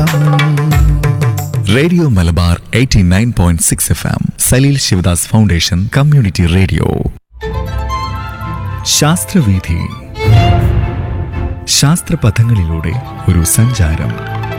radio Malabar 89.6 point six F M Saleel Sivadas foundation community radio ശാസ്ത്രവീഥി ശാസ്ത്രപഥങ്ങളിലൂടെ ഒരു സഞ്ചാരം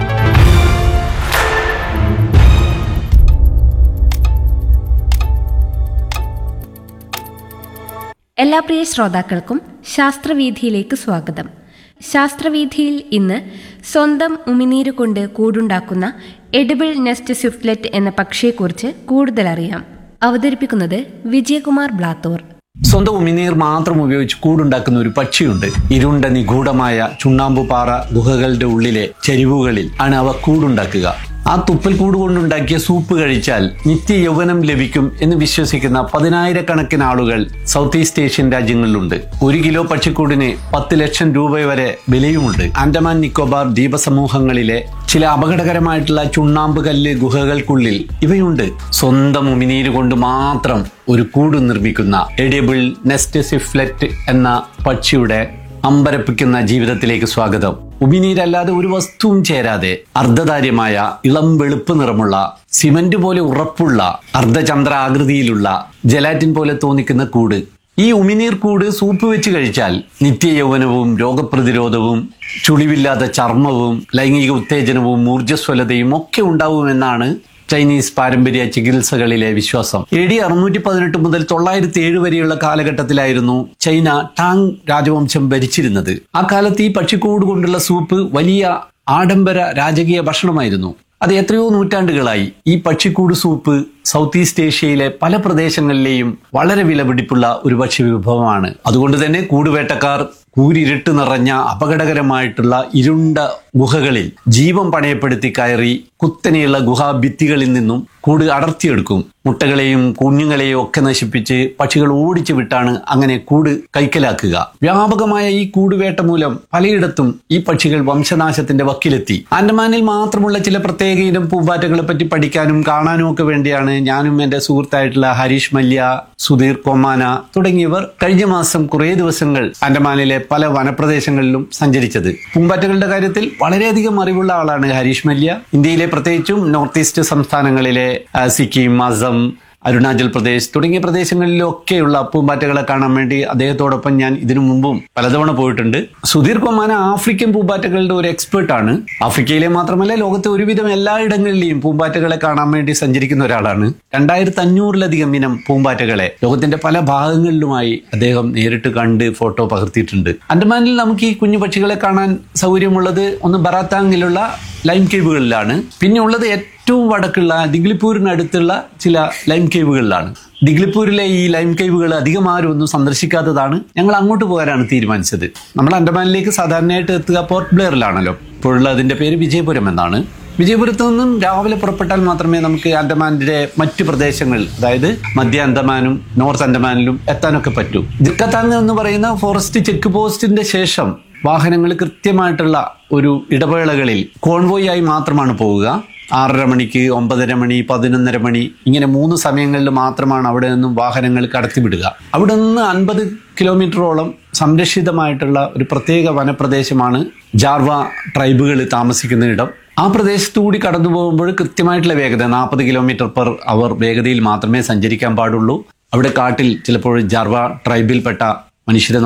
എല്ലാ പ്രിയ ശ്രോതാക്കൾക്കും ശാസ്ത്രവീഥിയിലേക്ക് സ്വാഗതം ശാസ്ത്രവീഥിയിൽ ഇന്ന് സ്വന്തം ഉമിനീര് കൊണ്ട് കൂടുണ്ടാക്കുന്ന എഡിബിൾ നെസ്റ്റ് സ്വിഫ്റ്റ്ലെറ്റ് എന്ന പക്ഷിയെക്കുറിച്ച് കൂടുതൽ അറിയാം അവതരിപ്പിക്കുന്നത് വിജയകുമാർ ബ്ലാത്തൂർ സ്വന്തം ഉമിനീർ മാത്രം ഉപയോഗിച്ച് കൂടുണ്ടാക്കുന്ന ഒരു പക്ഷിയുണ്ട് ഇരുണ്ട നിഗൂഢമായ ചുണ്ണാമ്പുപാറ ഗുഹകളുടെ ഉള്ളിലെ ചെരിവുകളിൽ ആണ് അവ കൂടുണ്ടാക്കുക ആ തുപ്പൽ കൂട് കൊണ്ടുണ്ടാക്കിയ സൂപ്പ് കഴിച്ചാൽ നിത്യ യൗവനം ലഭിക്കും എന്ന് വിശ്വസിക്കുന്ന പതിനായിരക്കണക്കിന് ആളുകൾ സൗത്ത് ഈസ്റ്റ് ഏഷ്യൻ രാജ്യങ്ങളിലുണ്ട് ഒരു കിലോ പക്ഷിക്കൂടിന് പത്ത് ലക്ഷം രൂപ വരെ വിലയുമുണ്ട് ആൻഡമാൻ നിക്കോബാർ ദ്വീപസമൂഹങ്ങളിലെ ചില അപകടകരമായിട്ടുള്ള ചുണ്ണാമ്പ് കല്ല് ഗുഹകൾക്കുള്ളിൽ ഇവയുണ്ട് സ്വന്തം ഉമിനീര് കൊണ്ട് മാത്രം ഒരു കൂട് നിർമ്മിക്കുന്ന എഡിബിൾ നെസ്റ്റ് സിഫ്ലെറ്റ് എന്ന പക്ഷിയുടെ അമ്പരപ്പിക്കുന്ന ജീവിതത്തിലേക്ക് സ്വാഗതം ഉമിനീരല്ലാതെ ഒരു വസ്തുവും ചേരാതെ അർദ്ധധാര്യമായ ഇളം വെളുപ്പ് നിറമുള്ള സിമന്റ് പോലെ ഉറപ്പുള്ള അർദ്ധചന്ദ്ര ആകൃതിയിലുള്ള ജലാറ്റിൻ പോലെ തോന്നിക്കുന്ന കൂട് ഈ ഉമിനീർ കൂട് സൂപ്പ് വെച്ച് കഴിച്ചാൽ നിത്യ യൗവനവും രോഗപ്രതിരോധവും ചുളിവില്ലാത്ത ചർമ്മവും ലൈംഗിക ഉത്തേജനവും ഊർജ്ജസ്വലതയും ഒക്കെ ഉണ്ടാവുമെന്നാണ് ചൈനീസ് പാരമ്പര്യ ചികിത്സകളിലെ വിശ്വാസം എ ഡി അറുന്നൂറ്റി പതിനെട്ട് മുതൽ തൊള്ളായിരത്തി ഏഴ് വരെയുള്ള കാലഘട്ടത്തിലായിരുന്നു ചൈന ടാങ് രാജവംശം ഭരിച്ചിരുന്നത് ആ കാലത്ത് ഈ പക്ഷിക്കൂട് കൊണ്ടുള്ള സൂപ്പ് വലിയ ആഡംബര രാജകീയ ഭക്ഷണമായിരുന്നു അത് എത്രയോ നൂറ്റാണ്ടുകളായി ഈ പക്ഷിക്കൂട് സൂപ്പ് സൗത്ത് ഈസ്റ്റ് ഏഷ്യയിലെ പല പ്രദേശങ്ങളിലെയും വളരെ വിലപിടിപ്പുള്ള ഒരു ഭക്ഷ്യ വിഭവമാണ് അതുകൊണ്ട് തന്നെ കൂടുവേട്ടക്കാർ കൂരിരുട്ട് നിറഞ്ഞ അപകടകരമായിട്ടുള്ള ഇരുണ്ട ഗുഹകളിൽ ജീവൻ പണയപ്പെടുത്തി കയറി കുത്തനെയുള്ള ഗുഹാഭിത്തികളിൽ നിന്നും കൂട് അടർത്തിയെടുക്കും മുട്ടകളെയും കുഞ്ഞുങ്ങളെയും ഒക്കെ നശിപ്പിച്ച് പക്ഷികൾ ഓടിച്ചു വിട്ടാണ് അങ്ങനെ കൂട് കൈക്കലാക്കുക വ്യാപകമായ ഈ കൂടുവേട്ട മൂലം പലയിടത്തും ഈ പക്ഷികൾ വംശനാശത്തിന്റെ വക്കിലെത്തി ആൻഡമാനിൽ മാത്രമുള്ള ചില പ്രത്യേക ഇനം പൂമ്പാറ്റകളെ പറ്റി പഠിക്കാനും കാണാനും ഒക്കെ വേണ്ടിയാണ് ഞാനും എന്റെ സുഹൃത്തായിട്ടുള്ള ഹരീഷ് മല്യ സുധീർ കൊമാന തുടങ്ങിയവർ കഴിഞ്ഞ മാസം കുറേ ദിവസങ്ങൾ ആൻഡമാനിലെ പല വനപ്രദേശങ്ങളിലും സഞ്ചരിച്ചത് പൂമ്പാറ്റകളുടെ കാര്യത്തിൽ വളരെയധികം അറിവുള്ള ആളാണ് ഹരീഷ് മല്യ ഇന്ത്യയിലെ പ്രത്യേകിച്ചും നോർത്ത് ഈസ്റ്റ് സംസ്ഥാനങ്ങളിലെ ആ, സിക്കിം അസം അരുണാചൽ പ്രദേശ് തുടങ്ങിയ പ്രദേശങ്ങളിലൊക്കെയുള്ള പൂമ്പാറ്റകളെ കാണാൻ വേണ്ടി അദ്ദേഹത്തോടൊപ്പം ഞാൻ ഇതിനു മുമ്പും പലതവണ പോയിട്ടുണ്ട് സുധീർ കൊമാന ആഫ്രിക്കൻ പൂമ്പാറ്റകളുടെ ഒരു എക്സ്പേർട്ട് ആണ് ആഫ്രിക്കയിലെ മാത്രമല്ല ലോകത്തെ ഒരുവിധം എല്ലായിടങ്ങളിലെയും പൂമ്പാറ്റകളെ കാണാൻ വേണ്ടി സഞ്ചരിക്കുന്ന ഒരാളാണ് രണ്ടായിരത്തി അഞ്ഞൂറിലധികം ഇനം പൂമ്പാറ്റകളെ ലോകത്തിന്റെ പല ഭാഗങ്ങളിലുമായി അദ്ദേഹം നേരിട്ട് കണ്ട് ഫോട്ടോ പകർത്തിയിട്ടുണ്ട് അൻഡമാനിൽ നമുക്ക് ഈ കുഞ്ഞു പക്ഷികളെ കാണാൻ സൗകര്യമുള്ളത് ഒന്ന് ബറാത്താങ്ങിലുള്ള ലൈം കേവുകളിലാണ് പിന്നെ ഉള്ളത് ഏറ്റവും വടക്കുള്ള ദിഗ്ലിപ്പൂരിനടുത്തുള്ള ചില ലൈം കേവുകളിലാണ് ദിഗ്ലിപ്പൂരിലെ ഈ ലൈം കേവുകൾ അധികം ആരും ഒന്നും സന്ദർശിക്കാത്തതാണ് ഞങ്ങൾ അങ്ങോട്ട് പോകാനാണ് തീരുമാനിച്ചത് നമ്മൾ അണ്ടമാനിലേക്ക് സാധാരണയായിട്ട് എത്തുക പോർട്ട് ബ്ലെയറിലാണല്ലോ ഇപ്പോഴുള്ള അതിന്റെ പേര് വിജയപുരം എന്നാണ് വിജയപുരത്ത് നിന്നും രാവിലെ പുറപ്പെട്ടാൽ മാത്രമേ നമുക്ക് അണ്ടമാനിന്റെ മറ്റു പ്രദേശങ്ങൾ അതായത് മധ്യ അണ്ടമാനും നോർത്ത് അണ്ടമാനിലും എത്താനൊക്കെ പറ്റൂ ജിക്കത്താങ് എന്ന് പറയുന്ന ഫോറസ്റ്റ് ചെക്ക് പോസ്റ്റിന്റെ ശേഷം വാഹനങ്ങൾ കൃത്യമായിട്ടുള്ള ഒരു ഇടവേളകളിൽ കോൺവോയ് ആയി മാത്രമാണ് പോവുക ആറര മണിക്ക് ഒമ്പതര മണി പതിനൊന്നര മണി ഇങ്ങനെ മൂന്ന് സമയങ്ങളിൽ മാത്രമാണ് അവിടെ നിന്നും വാഹനങ്ങൾ കടത്തിവിടുക അവിടെ നിന്ന് അൻപത് കിലോമീറ്ററോളം സംരക്ഷിതമായിട്ടുള്ള ഒരു പ്രത്യേക വനപ്രദേശമാണ് ജാർവ ട്രൈബുകൾ താമസിക്കുന്ന ഇടം ആ പ്രദേശത്തുകൂടി കടന്നു പോകുമ്പോൾ കൃത്യമായിട്ടുള്ള വേഗത നാൽപ്പത് കിലോമീറ്റർ പെർ അവർ വേഗതയിൽ മാത്രമേ സഞ്ചരിക്കാൻ പാടുള്ളൂ അവിടെ കാട്ടിൽ ചിലപ്പോൾ ജാർവ ട്രൈബിൽപ്പെട്ട മനുഷ്യരെ